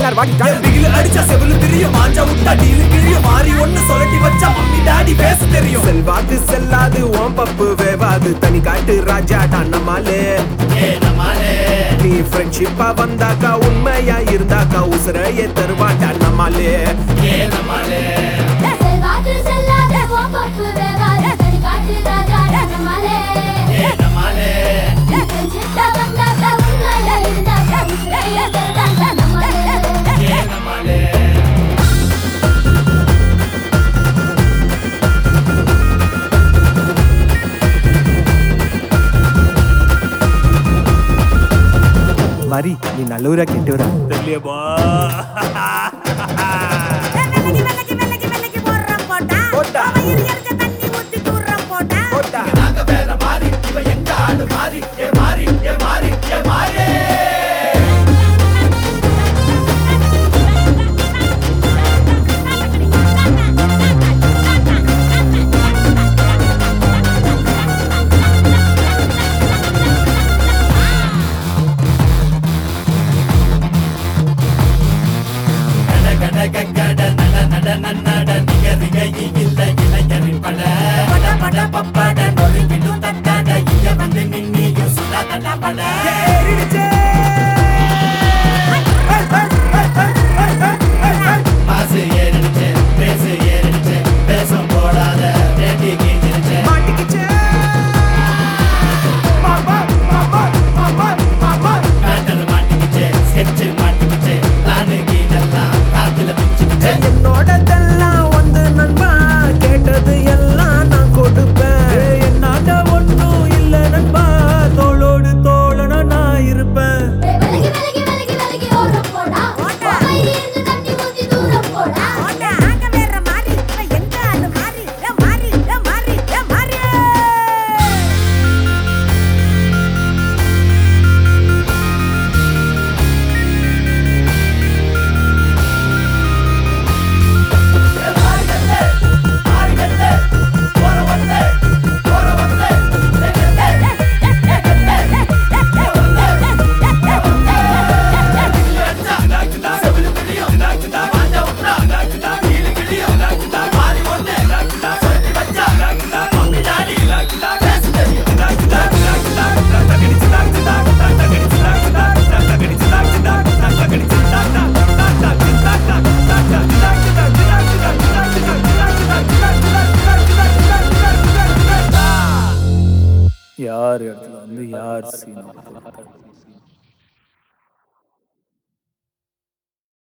Car வாடி என் பிகிலு அடிச்சா செவிலு தெரியும் மாஞ்சா விட்டா டீலு கிழியும் மாறி ஒண்ணு சொல்லட்டி வச்சா மம்மி டாடி பேச தெரியும் செல்வாக்கு செல்லாது ஓம் பப்பு வேவாது தனி காட்டு ராஜா நம்மாலே நீ ஃப்ரெண்ட்ஷிப்பா வந்தாக்கா உண்மையா இருந்தாக்கா உசுரையே தருவாட்டா நம்மாலே செல்வாக்கு செல்லாத கோபப்பு வேகாத தனி காட்டு ராஜா நம்மாலே சித்தா வந்தாக்கா உண்மையா இருந்தாக்கா உசுரைய தந்தாக்கா நம்மாலே மரி நீ நல்லூரா கெட்டவரா வெள்ளக்கி வெள்ளக்கி வெள்ளக்கி வெள்ளக்கி போடுறோம் போட்டா போட்டா. அவன் எரியறத தண்ணி ஊத்தி தூர்றோம் போட்டா போட்டா நாங்க வேற மாறி இவ எங்க ஆளு மாறி ஏ மாறி ஏ மாறி ஏ மாறி பட பட பப்பட நொறுங்கிடும் தட்டாட இங்க வந்து நின்னியும் சுடா தட்டா பட மாசு ஏறிடுச்சு பேசு ஏறிடுச்சு பேசும் போடாத ரேட்டி கீஞ்சிருச்சு மாட்டிக்கிச்சே மாமா மாமா மாமா மாமா பேட்டர் மாட்டிக்கிச்சு ஸ்கெட்சு மாட்டிக்கிச்சு பிளானு கீழெல்லாம் காத்துல பிச்சுக்கிச்சு என்னோடதெல்லாம் வந்து நண்பா கேட்டது எல்லாம் நான் கொடுப்பேன் என்னாண்ட ஒண்ணும் இல்ல நண்பா தோளோடு தோழனா நான் இருப்பேன் விலகி விலகி விலகி விலகி ஓரம் போடா அமைதி இருந்து தண்ணி ஊத்தி தூரம் போடா போட்டா ஆங்க வேற மாறி இவன் எங்க ஆளு மாறி ஏ மாறி ஏ மாறி ஏ மாறி யார் இடத்துல வந்து யார் சீன்